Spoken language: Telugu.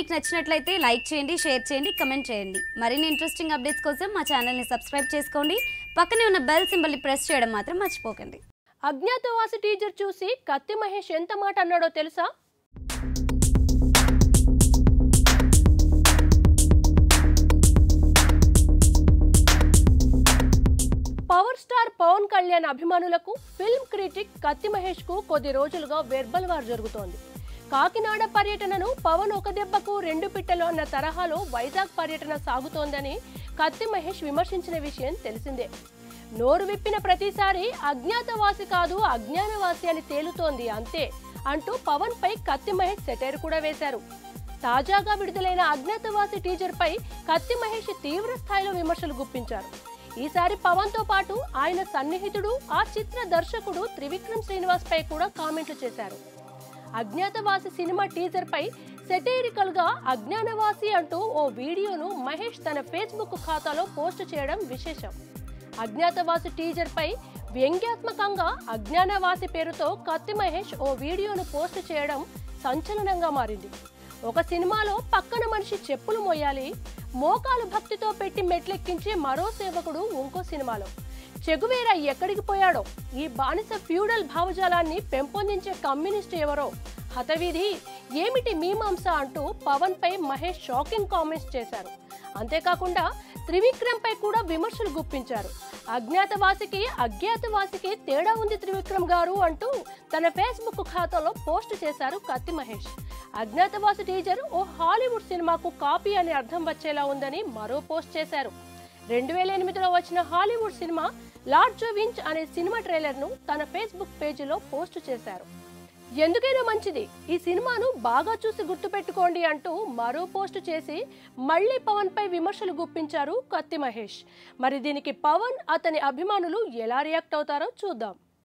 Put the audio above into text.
మీకు నచ్చినట్లయితే లైక్ చేయండి షేర్ చేయండి కమెంట్ చేయండి మరిన్ని ఇంట్రెస్టింగ్ అప్డేట్స్ కోసం మా ఛానల్ని సబ్స్క్రైబ్ చేసుకోండి పక్కనే ఉన్న బెల్ సింబల్ని ప్రెస్ చేయడం మాత్రం మర్చిపోకండి అజ్ఞాతవాసి టీచర్ చూసి కత్తి మహేష్ ఎంత మాట అన్నాడో తెలుసా పవర్ స్టార్ పవన్ కళ్యాణ్ అభిమానులకు ఫిల్మ్ క్రిటిక్ కత్తి మహేష్ కు కొద్ది రోజులుగా వెర్బల్ వార్ జరుగుతోంది కాకినాడ పర్యటనను పవన్ ఒక దెబ్బకు రెండు పిట్టలు అన్న తరహాలో వైజాగ్ పర్యటన సాగుతోందని కత్తి మహేష్ విమర్శించిన విషయం తెలిసిందే నోరు విప్పిన ప్రతిసారి అజ్ఞాతవాసి కాదు అజ్ఞానవాసి అని తేలుతోంది అంతే అంటూ పవన్ పై కత్తి మహేష్ సెటైర్ కూడా వేశారు తాజాగా విడుదలైన అజ్ఞాతవాసి టీజర్ పై కత్తి మహేష్ తీవ్ర స్థాయిలో విమర్శలు గుప్పించారు ఈసారి పవన్ తో పాటు ఆయన సన్నిహితుడు ఆ చిత్ర దర్శకుడు త్రివిక్రమ్ శ్రీనివాస్ పై కూడా కామెంట్లు చేశారు అజ్ఞాతవాసి సినిమా టీజర్ పై సెటైరికల్ గా అజ్ఞానవాసి అంటూ ఓ వీడియోను మహేష్ తన ఫేస్బుక్ ఖాతాలో పోస్ట్ చేయడం విశేషం అజ్ఞాతవాసి టీజర్ పై వ్యంగ్యాత్మకంగా అజ్ఞానవాసి పేరుతో కత్తి మహేష్ ఓ వీడియోను పోస్ట్ చేయడం సంచలనంగా మారింది ఒక సినిమాలో పక్కన మనిషి చెప్పులు మోయాలి మోకాలు భక్తితో పెట్టి మెట్లెక్కించే మరో సేవకుడు ఇంకో సినిమాలో చెగువేర ఎక్కడికి పోయాడో ఈ బానిస ఫ్యూడల్ భావజాలాన్ని పెంపొందించే కమ్యూనిస్ట్ ఎవరో హతవిధి ఏమిటి మీమాంస అంటూ పవన్ పై మహేష్ షాకింగ్ కామెంట్స్ చేశారు అంతేకాకుండా త్రివిక్రమ్ పై కూడా విమర్శలు గుప్పించారు అజ్ఞాతవాసికి అజ్ఞాతవాసికి తేడా ఉంది త్రివిక్రమ్ గారు అంటూ తన ఫేస్బుక్ ఖాతాలో పోస్ట్ చేశారు కత్తి మహేష్ అజ్ఞాతవాసి టీజర్ ఓ హాలీవుడ్ సినిమాకు కాపీ అని అర్థం వచ్చేలా ఉందని మరో పోస్ట్ చేశారు రెండు వేల ఎనిమిదిలో వచ్చిన హాలీవుడ్ సినిమా లార్డ్ వించ్ అనే సినిమా ట్రైలర్ను తన ఫేస్బుక్ పేజీలో పోస్ట్ చేశారు ఎందుకైనా మంచిది ఈ సినిమాను బాగా చూసి గుర్తుపెట్టుకోండి అంటూ మరో పోస్ట్ చేసి మళ్ళీ పవన్ పై విమర్శలు గుప్పించారు కత్తి మహేష్ మరి దీనికి పవన్ అతని అభిమానులు ఎలా రియాక్ట్ అవుతారో చూద్దాం